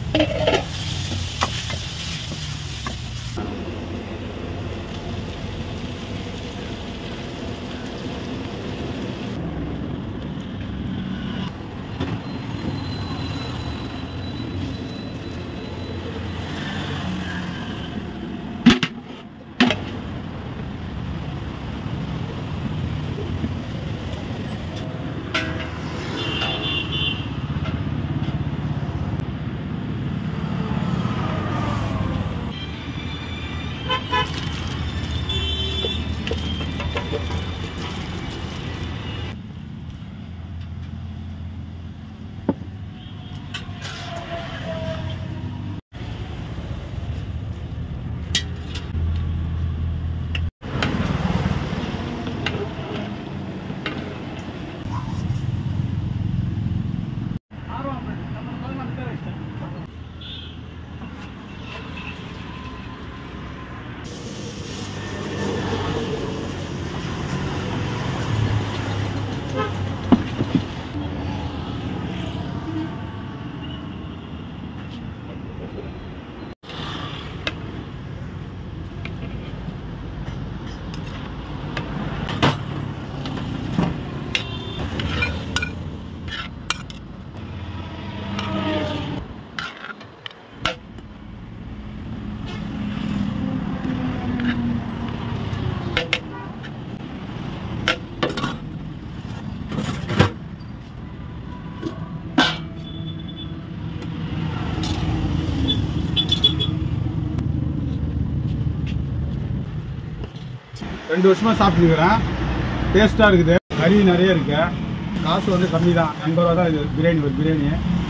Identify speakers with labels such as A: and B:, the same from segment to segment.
A: ரெண்டு வருஷமா சாப்பிட்டுருக்கிறேன் டேஸ்ட்டாக இருக்குது கறி நிறைய இருக்கு காசு வந்து கம்மி தான் எண்பது ரூபா தான் இது பிரியாணி ஒரு பிரியாணி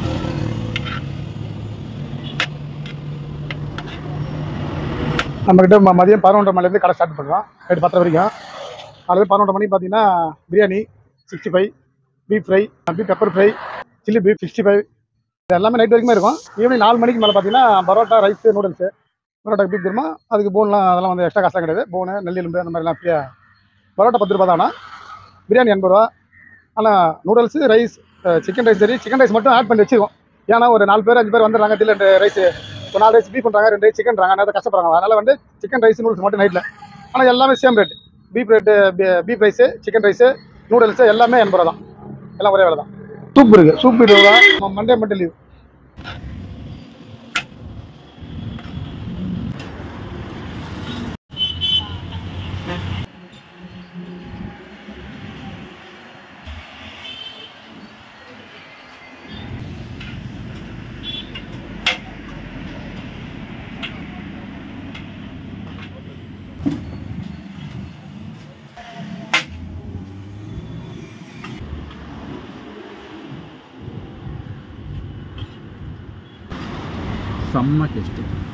A: நம்மக்கிட்ட ம மதியம் பதினொன்றரை மணிலேருந்து கடை ஸ்டார்ட் பண்ணுறோம் நைட்டு பத்தரை வரைக்கும் காலையில் பதினொன்றரை மணிக்கு பார்த்தீங்கன்னா biryani sixty five beef fry beef pepper fry chilli beef sixty five இது எல்லாமே நைட் வரைக்குமே இருக்கும் ஈவினிங் நாலு மணிக்கு மேலே பார்த்தீங்கன்னா parotta rice noodles parotta beef திரும்ப அதுக்கு போன்லாம் அதெல்லாம் வந்து எக்ஸ்ட்ரா காசுலாம் கிடையாது போனு நெல்லெலும்பு அந்த மாதிரிலாம் ஃப்ரீயாக பரோட்டா பத்து ரூபா தானா பிரியாணி எண்பது ரூபா ஆனால் நூடுல்ஸு ரைஸ் சிக்கன் ரைஸ் சரி சிக்கன் ரைஸ் மட்டும் ஆட் பண்ணி வச்சிருக்கோம் ஏன்னா ஒரு நாலு பேர் அஞ்சு பேர் வந்துடுறாங்க தில் ரெண்டு ரைஸ் ஒரு நாலு ரைஸ் பீஃப் பண்ணுறாங்க ரெண்டு ரைஸ் சிக்கன்றாங்க அதனால கஷ்டப்படுறாங்க அதனால் வந்து சிக்கன் ரைஸ் நூடுல்ஸ் மட்டும் நைட்டில் ஆனால் எல்லாமே same rate beef rate beef rice chicken rice noodles எல்லாமே எண்பது ரூபா தான் எல்லாம் ஒரே வேலை தான் சூப் இருக்குது சூப் இருபது ரூபா மண்டே மட்டும் லீவ்
B: செம்ம டேஸ்ட்டு